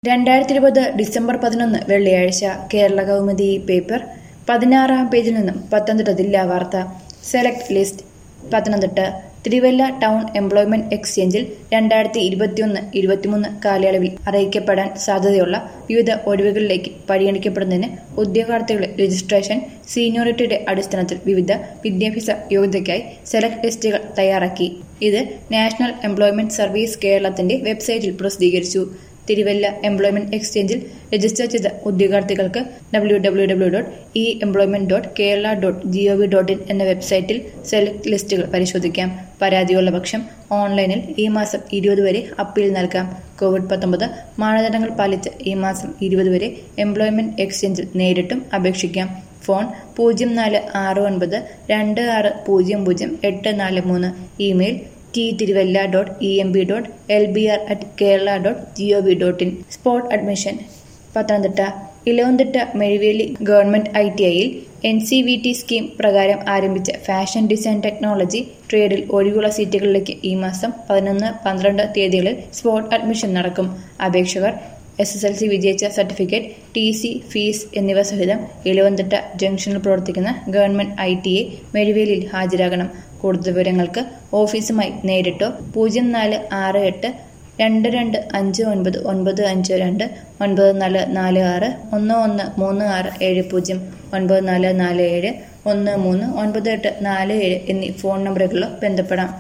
രണ്ടായിരത്തി ഇരുപത് ഡിസംബർ പതിനൊന്ന് വെള്ളിയാഴ്ച കേരള കൗമുദി പേപ്പർ പതിനാറാം പേജിൽ നിന്നും പത്തനംതിട്ട ജില്ലാ വാർത്ത select list Pathanamthitta Thiruvalla town employment എക്സ്ചേഞ്ചിൽ രണ്ടായിരത്തി ഇരുപത്തിയൊന്ന് ഇരുപത്തിമൂന്ന് കാലയളവിൽ അറിയിക്കപ്പെടാൻ സാധ്യതയുള്ള വിവിധ ഒഴിവുകളിലേക്ക് പരിഗണിക്കപ്പെടുന്നതിന് ഉദ്യോഗാർത്ഥികളുടെ രജിസ്ട്രേഷൻ സീനിയോറിറ്റിയുടെ അടിസ്ഥാനത്തിൽ വിവിധ വിദ്യാഭ്യാസ യോഗ്യതയ്ക്കായി സെലക്ട് ലിസ്റ്റുകൾ തയ്യാറാക്കി ഇത് നാഷണൽ എംപ്ലോയ്മെന്റ് സർവീസ് കേരളത്തിന്റെ വെബ്സൈറ്റിൽ പ്രസിദ്ധീകരിച്ചു തിരുവല്ല എംപ്ലോയ്മെന്റ് എക്സ്ചേഞ്ചിൽ രജിസ്റ്റർ ചെയ്ത ഉദ്യോഗാർത്ഥികൾക്ക് W W W dot E employment dot Kerala dot G O V dot in എന്ന വെബ്സൈറ്റിൽ സെലക്ട് ലിസ്റ്റുകൾ പരിശോധിക്കാം പരാതിയുള്ള പക്ഷം ഓൺലൈനിൽ ഈ മാസം ഇരുപത് വരെ അപ്പീൽ നൽകാം കോവിഡ് പത്തൊമ്പത് മാനദണ്ഡങ്ങൾ പാലിച്ച് ഈ മാസം ഇരുപത് വരെ എംപ്ലോയ്മെന്റ് എക്സ്ചേഞ്ചിൽ നേരിട്ടും അപേക്ഷിക്കാം ഫോൺ പൂജ്യം നാല് ആറ് ഒൻപത് രണ്ട് ആറ് പൂജ്യം പൂജ്യം എട്ട് നാല് മൂന്ന് email T Thiruvalla dot E M B dot L B R at Kerala dot G O V dot in spot admission Pathanamthitta Elavanthitta Mezhuveli government I T ഐയിൽ N C V T scheme പ്രകാരം ആരംഭിച്ച ഫാഷൻ ഡിസൈൻ ടെക്നോളജി ട്രേഡിൽ ഒഴിവുള്ള സീറ്റുകളിലേക്ക് ഈ മാസം പതിനൊന്ന് പന്ത്രണ്ട് തീയതികളിൽ സ്പോട്ട് അഡ്മിഷൻ നടക്കും അപേക്ഷകർ എസ് എസ് എൽ സി വിജയിച്ച സർട്ടിഫിക്കറ്റ് ടി സി ഫീസ് എന്നിവ സഹിതം ഇലവന്തിട്ട ജംഗ്ഷനിൽ പ്രവർത്തിക്കുന്ന ഗവൺമെന്റ് ഐ ടി ഐ മെഴുവേലിയിൽ ഹാജരാകണം കൂടുതൽ വിവരങ്ങൾക്ക് ഓഫീസുമായി നേരിട്ടോ പൂജ്യം നാല് ആറ് എട്ട് രണ്ട് രണ്ട് അഞ്ച് ഒൻപത് ഒൻപത് അഞ്ച് രണ്ട് ഒൻപത് നാല് നാല് ആറ് ഒന്ന് ഒന്ന് മൂന്ന് ആറ് ഏഴ് പൂജ്യം ഒൻപത് നാല് നാല് ഏഴ് ഒന്ന് മൂന്ന് ഒൻപത് എട്ട് നാല് ഏഴ് എന്നീ ഫോൺ നമ്പറുകളിലോ ബന്ധപ്പെടാം